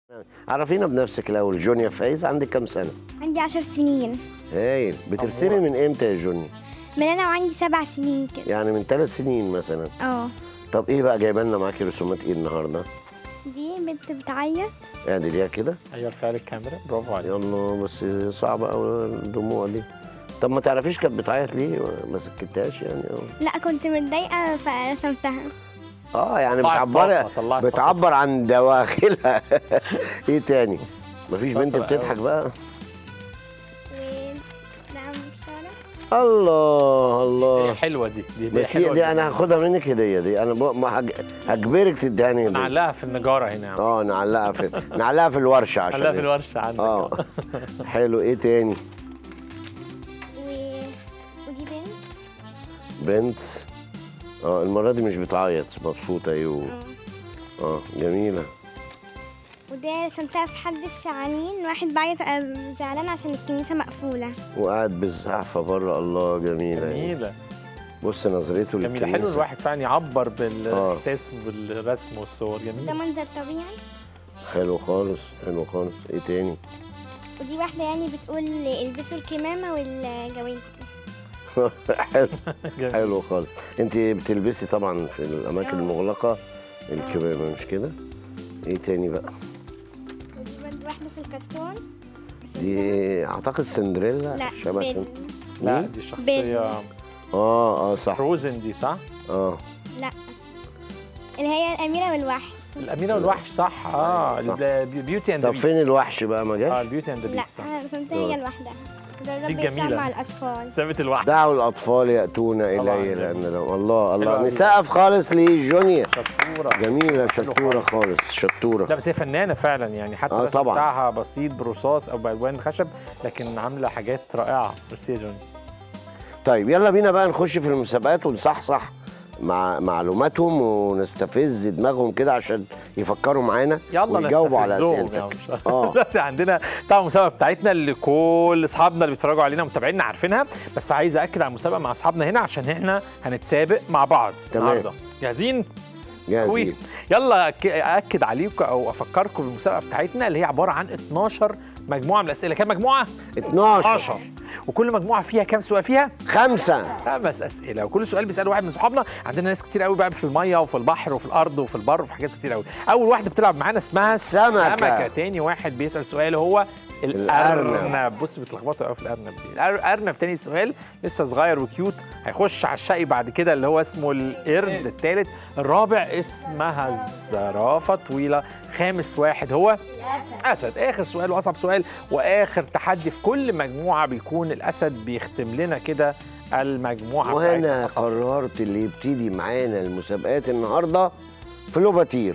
عرفينا بنفسك الاول جونيا فايز عندك كام سنه عندي عشر سنين هايل بترسمي من امتى يا جونيا من انا وعندي سبع سنين كده يعني من ثلاث سنين مثلا اه طب ايه بقى جايبه لنا معاكي رسومات ايه النهارده دي بنت بتعيط ادي ليها كده ايوه ارفع لك الكاميرا برافو عليك يلا بس صعبه قوي الدموع دي طب ما تعرفيش كانت بتعيط ليه ما سكتهاش يعني أو. لا كنت متضايقه فرسمتها اه يعني طلعت بتعبري طاقة، طلعت بتعبر عن دواخلها ايه تاني مفيش بنت شاطرة بتضحك بقى نعم ساره الله هي الله حلوه دي دي, دي بس حلوه هي دي انا هاخدها منك هديه دي انا ب- ما هج- هجبرك تديهاني هديه نعلقها في النجاره هنا يا عم. اه نعلقها في نعلقها في الورشه عشان نعلقها في الورشه عندك اه حلو ايه تاني و... ودي بنت بنت اه المره دي مش بتعيط مبسوطه ايه و... اه اه جميله وده رسمتها في حد الشعانين واحد بعيط آه، زعلان عشان الكنيسه مقفوله وقاعد بالزعفه بره الله جميله إيه. جميله بص نظرته جميله حلو للكنيسه الواحد فعلا يعبر بالاحساس وبالرسم والصور ده جميل منظر طبيعي حلو خالص حلو خالص ايه تاني ودي واحده يعني بتقول البسوا الكمامه والجوانت حلو جميل. حلو خالص انت بتلبسي طبعا في الاماكن آه. المغلقه الكمامه مش كده ايه تاني بقى ودي برضه واحده في الكرتون دي اعتقد سندريلا لا شبه بيل. سند... لا مين؟ دي شخصيه اه اه صح فروزن دي صح اه لا اللي هي الاميره والوحش الاميره والوحش صح اه صح. بيوتي اند طب فين الوحش بقى ما اه جاش البيوتي اند لا بيست صح انا رسمتها هي لوحدها ده الرب دي يسوع جميلة. مع الاطفال ثابت الوحش دعوا الاطفال ياتون طبعاً الي جميل. لان لو الله الله أوي. نسقف خالص لجونيا شطوره جميله حلو شطوره خالص. خالص شطوره لا بس هي فنانه فعلا يعني حتى آه الرسم طبعاً. بتاعها بسيط برصاص او بالوان خشب لكن عامله حاجات رائعه ميرسي يا جوني طيب يلا بينا بقى نخش في المسابقات ونصحصح مع معلوماتهم ونستفز دماغهم كده عشان يفكروا معانا يلا ويجاوبوا على نستفزهم اسئلتك يا مش- اه دلوقتي عندنا طبعا المسابقه بتاعتنا اللي كل اصحابنا اللي بيتفرجوا علينا ومتابعينا عارفينها بس عايز اكد على المسابقه مع اصحابنا هنا عشان احنا هنتسابق مع بعض تمام. النهارده جاهزين؟ جاهزين قوي. يلا أك- اكد عليكم او افكركم بالمسابقه بتاعتنا اللي هي عباره عن 12 مجموعه من الاسئله كام مجموعه 12 12 وكل مجموعه فيها كام سؤال فيها خمسة خمس اسئله وكل سؤال بيساله واحد من صحابنا عندنا ناس كتير قوي بقى في الميه وفي البحر وفي الارض وفي البر وفي حاجات كتير قوي اول واحده بتلعب معانا اسمها سمكة. سمكه تاني واحد بيسال سؤال هو الأرنب. الارنب بص بتلخبطوا قوي في الارنب دي الارنب تاني سؤال لسه صغير وكيوت هيخش على الشقي بعد كده اللي هو اسمه القرد الثالث الرابع اسمها الزرافه طويله خامس واحد هو اسد اخر سؤال واصعب سؤال واخر تحدي في كل مجموعه بيكون الاسد بيختم لنا كده المجموعه وهنا بتاعتنا. أصعب. قررت اللي يبتدي معانا المسابقات النهارده فلوباتير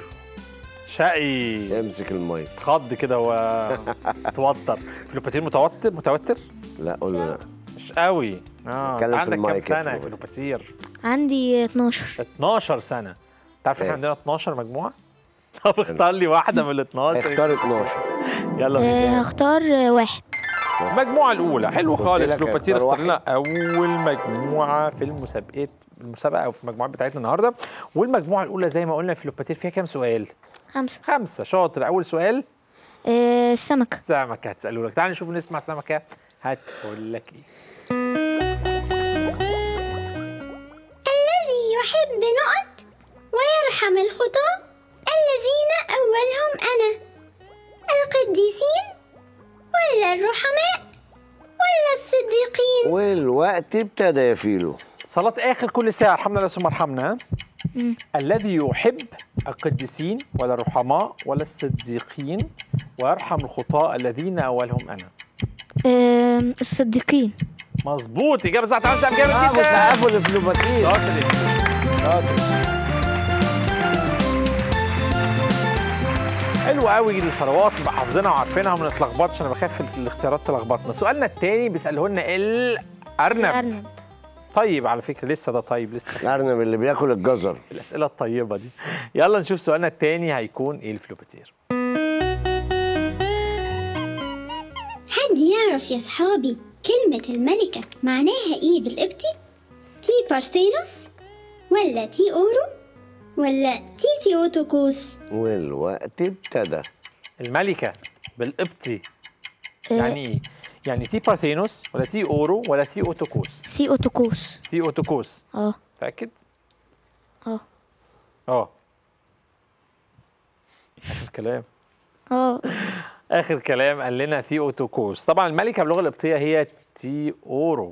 شقي امسك المايك اتخض كده وتوتر فلوباتير متوتر متوتر لا قول له لا مش قوي اه اتكلم انت في عندك كام المايك يا سنه يا فلوباتير. فلوباتير عندي 12 12 سنه تعرف احنا إيه. عندنا 12 مجموعه طب اختار لي واحده من ال 12 اختار 12 يلا آه، بينا هختار آه، واحد المجموعه الاولى حلو قلت خالص لك فلوباتير اختار اختار لنا اول مجموعه في المسابقات المسابقه او في المجموعات بتاعتنا النهارده والمجموعه الاولى زي ما قلنا فلوباتير فيها كام سؤال خمسة خمسه شاطر اول سؤال آه، السمكة سمكه هتسالوا لك تعال نشوف نسمع سمكه هتقول لك ايه الذي يحب نقط ويرحم الخطاة الذين أولهم أنا القديسين ولا الرحماء ولا الصديقين والوقت ابتدى يا فيلو صلاة آخر كل ساعة ارحمنا لا ثم ارحمنا ها؟ الذي يحب القديسين ولا الرحماء ولا الصديقين ويرحم الخطاة الذين أولهم أنا آه، الصديقين مظبوط إجابة صح تعالوا نسأل إجابة اه جدا بتسقفوا لفلوباتير شاطر يا شاطر حلو قوي الثروات نبقى حافظينها وعارفينها وما نتلخبطش انا بخاف الاختيارات تلخبطنا سؤالنا التاني بيساله لنا الارنب الأرنب طيب على فكره لسه ده طيب لسه الارنب اللي بياكل الجزر الاسئله الطيبه دي يلا نشوف سؤالنا التاني هيكون ايه الفلوباتير حد يعرف يا صحابي كلمة الملكة معناها إيه بالقبطي؟ تي بارسينوس ولا تي أورو ولا تي ثيوتوكوس والوقت ابتدى الملكه بالقبطي آه، يعني ايه يعني تي بارثينوس ولا تي اورو ولا تي اوتوكوس سي اوتوكوس تي اوتوكوس اه متاكد اه اه اخر كلام اه اخر كلام قال لنا ثيوتوكوس طبعا الملكه باللغه القبطيه هي تي اورو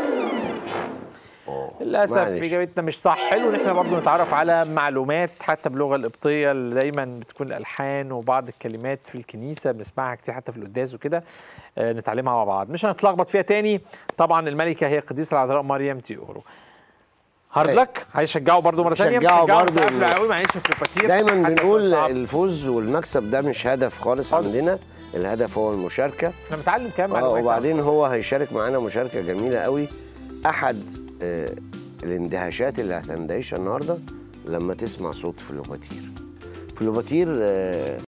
للاسف معلش. اجابتنا مش صح حلو ان احنا برضو نتعرف على معلومات حتى باللغه القبطيه اللي دايما بتكون الالحان وبعض الكلمات في الكنيسه بنسمعها كتير حتى في القداس وكده آه، نتعلمها مع بعض مش هنتلخبط فيها تاني طبعا الملكه هي القديسه العذراء مريم تي اورو هارد أيوة. لك هيشجعوا برضو مره ثانيه شجعوا برضو قبل ال- قوي معلش في الباتير دايما حتى في بنقول الصعب. الفوز والمكسب ده مش هدف خالص خالص. عندنا الهدف هو المشاركه احنا بنتعلم كام اه معلومات وبعدين هو هيشارك معانا مشاركه جميله قوي احد آه، الاندهاشات اللي هتندهشها النهارده لما تسمع صوت فلوباتير فلوباتير آه،